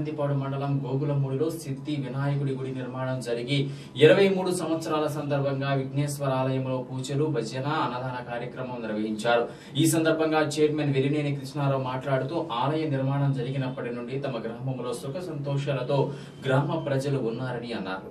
కందిపాడు మండలం గోగులమూడిలో సిద్ధి వినాయకుడి గుడి నిర్మాణం జరిగి ఇరవై మూడు సంవత్సరాల సందర్భంగా విఘ్నేశ్వర ఆలయంలో పూజలు భజన అన్నదాన కార్యక్రమం నిర్వహించారు ఈ సందర్భంగా చైర్మన్ వెలినేని కృష్ణారావు మాట్లాడుతూ ఆలయ నిర్మాణం జరిగినప్పటి నుండి తమ గ్రామంలో సుఖ సంతోషాలతో గ్రామ ప్రజలు ఉన్నారని అన్నారు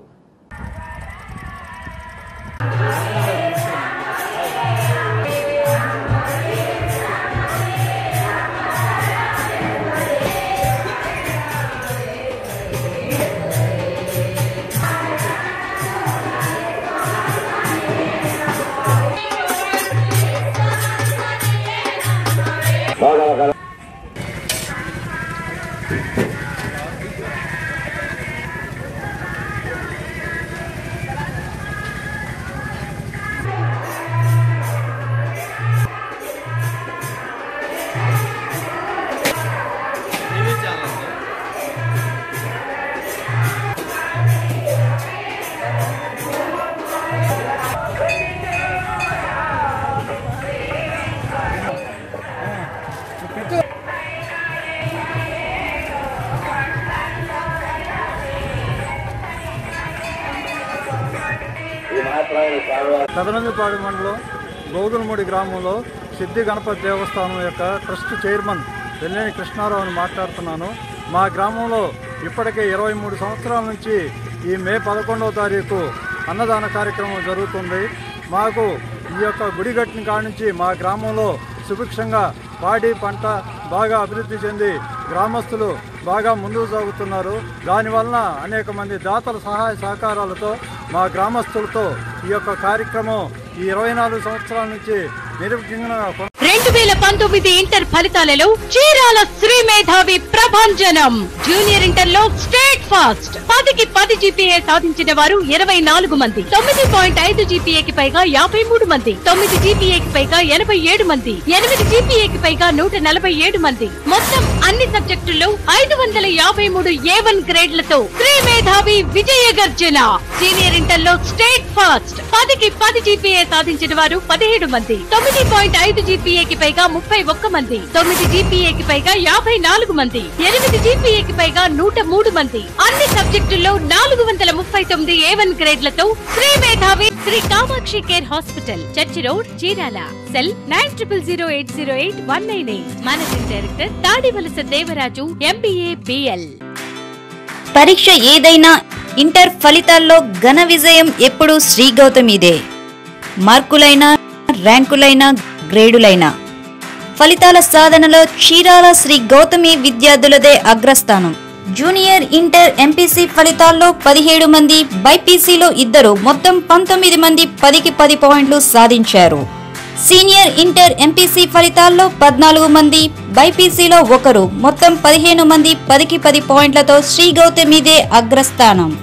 పెదనందిపాడు మండలం గౌదులమూడి గ్రామంలో సిద్ధి గణపతి దేవస్థానం యొక్క ట్రస్ట్ చైర్మన్ వెల్లేని కృష్ణారావుని మాట్లాడుతున్నాను మా గ్రామంలో ఇప్పటికే ఇరవై మూడు సంవత్సరాల నుంచి ఈ మే పదకొండవ తారీఖు అన్నదాన కార్యక్రమం జరుగుతుంది మాకు ఈ యొక్క గుడి కట్టిన కాడి నుంచి మా గ్రామంలో సుభిక్షంగా పాడి పంట బాగా అభివృద్ధి చెంది గ్రామస్తులు బాగా ముందుకు సాగుతున్నారు దానివలన అనేక మంది దాతల సహాయ సహకారాలతో మా గ్రామస్తులతో ఈ యొక్క కార్యక్రమం ఈ ఇరవై నాలుగు సంవత్సరాల నుంచి నిర్విఘ్నంగా కొన- రెండు వేల పంతొమ్మిది ఇంటర్ ఫలితాలలో చీరాల శ్రీ మేధావి ప్రభంజనం జూనియర్ ఇంటర్ లో స్టేట్ ఫాస్ట్ పదికి పది జీపీఏ సాధించిన వారు ఇరవై నాలుగు మంది తొమ్మిది పాయింట్ ఐదు జీపీఏకి పైగా యాభై మూడు మంది తొమ్మిది జీపీఏకి పైగా ఎనభై ఏడు మంది ఎనిమిది జీపీఏకి పైగా నూట నలభై ఏడు మంది మొత్తం అన్ని సబ్జెక్టుల్లో ఐదు వందల యాభై మూడు ఏ వన్ గ్రేడ్లతో శ్రీ మేధావి విజయ గర్జన సీనియర్ ఇంటర్ లో స్టేట్ ఫాస్ట్ పదికి పది జీపీఏ సాధించిన వారు పదిహేడు మంది తొమ్మిది పాయింట్ ఐదు జీపీఏకి పైగా ముప్పై ఒక్క మంది తొమ్మిది జీపీఏకి పైగా యాభై నాలుగు మంది ఎనిమిది జీపీఏకి పైగా నూట మూడు మంది అన్ని సబ్జెక్టుల్లో నాలుగు వందల ముప్పై తొమ్మిది ఏ వన్ గ్రేడ్లతో Sri Medhavi Sri Kamakshi care hospital church road Chirala cell nine triple zero eight zero eight one nine eight managing director Tadivalasa Devaraju MBA BL పరీక్ష ఏదైనా ఇంటర్ ఫలితాల్లో ఘన విజయం ఎప్పుడూ శ్రీ గౌతమిదే మార్కులైనా ర్యాంకులైనా గ్రేడులైనా ఫలితాల సాధనలో చీరాల శ్రీ గౌతమి విద్యార్థులదే అగ్రస్థానం జూనియర్ ఇంటర్ ఎంపీసీ ఫలితాల్లో పదిహేడు మంది బైపీసీలో ఇద్దరు మొత్తం పంతొమ్మిది మంది పదికి పది పాయింట్లు సాధించారు సీనియర్ ఇంటర్ ఎంపీసీ ఫలితాల్లో పద్నాలుగు మంది బైపీసీలో ఒకరు మొత్తం పదిహేను మంది పదికి పది పాయింట్లతో శ్రీ గౌతమిదే అగ్రస్థానం